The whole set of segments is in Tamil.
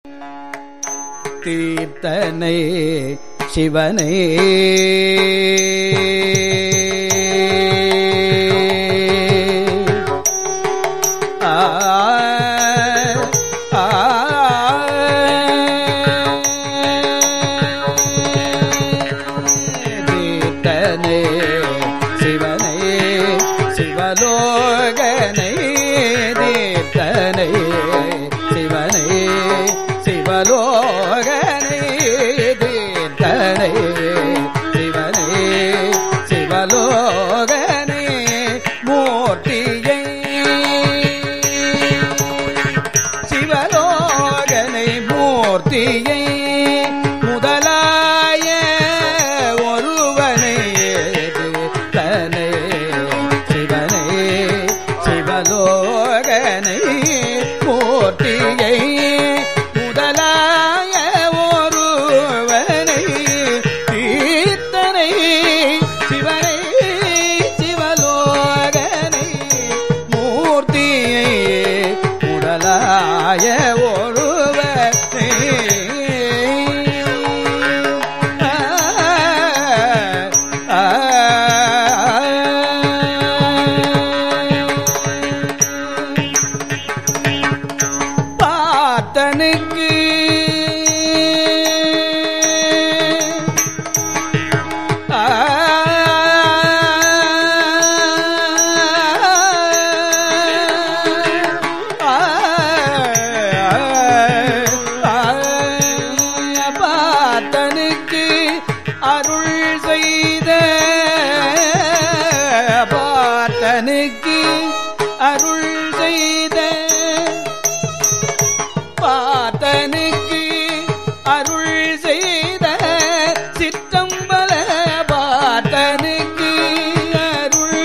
தீர்த்தனை சிவனே ஆ ஆ தீர்த்தனே சிவனே சிவலோகனை தீர்த்தனை சிவனே சிவலோகனை தீர்த்தனை சிவனே சிவலோகனை மூர்த்தியை சிவலோகனை மூர்த்தியை முதலாய ஒருவனை தனை சிவனை சிவலோகனை மூர்த்தியை முதலாய ஒருவனை தீர்த்தனை சிவனை சிவலோகனை மூர்த்தியை உடலாய ஒருவனை ஆ, ஆ, பார்த்தனுக்கு ஆ, ஆ, ஆ, பார்த்தனுக்கு அருள் செய்த பார்த்தனுக்கு அருள் செய்த பார்த்தனுக்கு அருள் செய்த சிற்றம்பல பார்த்தனுக்கு அருள்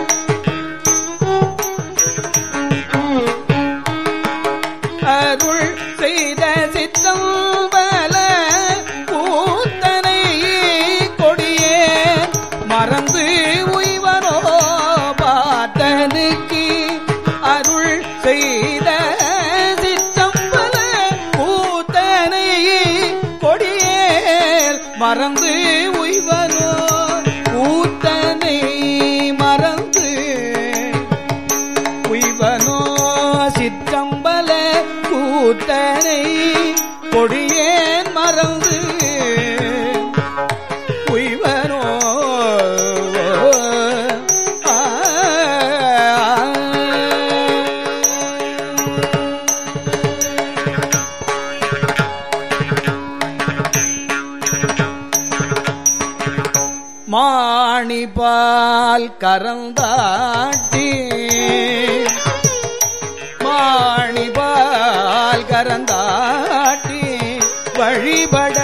அருள் செய்த சிற்றம்பல கூத்தனை கொடியே மறந்து உய்வனோ பார்த்தனுக்கு அருள் செய்த சிற்றம்பல கூத்தனை கொடியேல் மறந்து உய்வனோ கூத்தனை மறந்து உய்வனோ சிற்றம்பல கூத்தனை கொடியேன் மறந்து உய்வனோ ஆ, மாணிபால் கரந்தாட்டி மாணிபால் கரந்தாட்டி வழிபட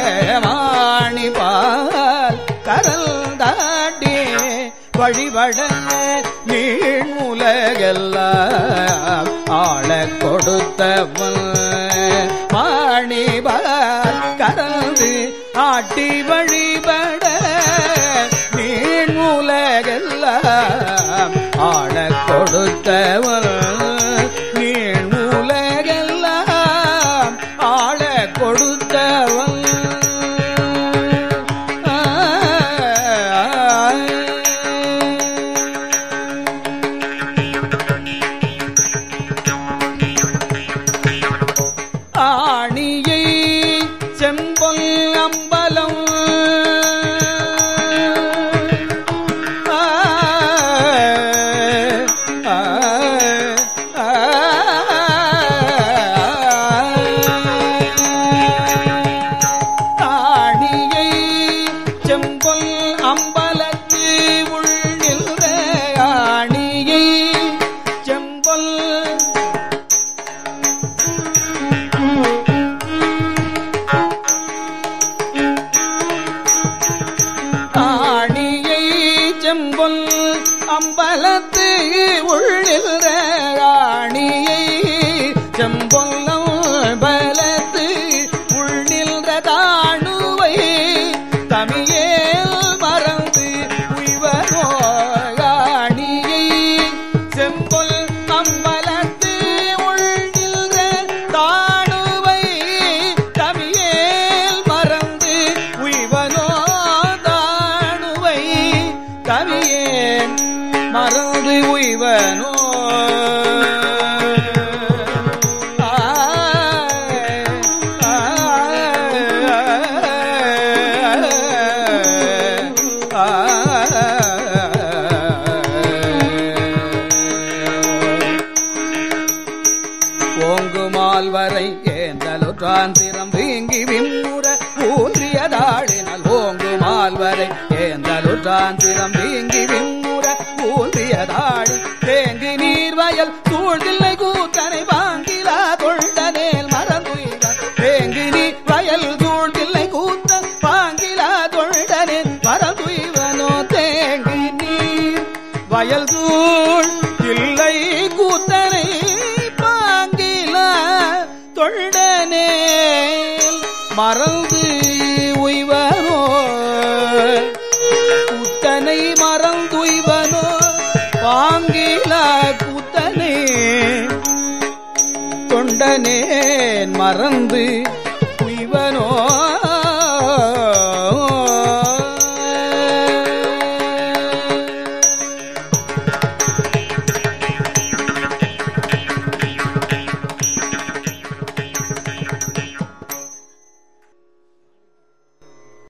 மாணிபால் கரந்தாட்டி வழிபட நீள் உலகெல்லாம் ஆள கொடுத்தவன் மாணிபால் கரந்து ஆட்டி வழிபட நீள் உலகெல்லாம் ஆள கொடுத்தவன் நீள் உலகெல்லாம் ஆள கொடுத்தவன் ஆ, ஆணியை செம்பொல் அம்பலம் ஆ, ஆ, ஆ, ஆணியை செம்பொல் அம்பலத்து உள்நின்ற ஆணியை செம்பொல் துய்வனோ ஓங்குமால் வரை ஏந்தலுற்றான் திறம் வீங்கி விம்முற ஊன்றியதாடினல் ஓங்குமால் வரை ஏந்தலுற்றான் திறம் வீங்கி விம்முற ஊன்றியதாடி தேங்கி நீர் வயல் சூழ்தில்லை கூத்தனை வாங்கிலா தொண்டனேல் மறந்துயிவன் தேங்கி நீர் வயல் சூழ்தில்லை கூத்த வாங்கிலா தொண்டனேல் மறந்துயிவனோ தேங்கி நீர் வயல் சூழ் இல்லை கூத்தனை பாங்கில தொண்டனேல் மறந்து உய்வனோ கூத்தனை மறந்துய்வனோ பாங்கில கூத்தனே தொண்டனேன் மறந்து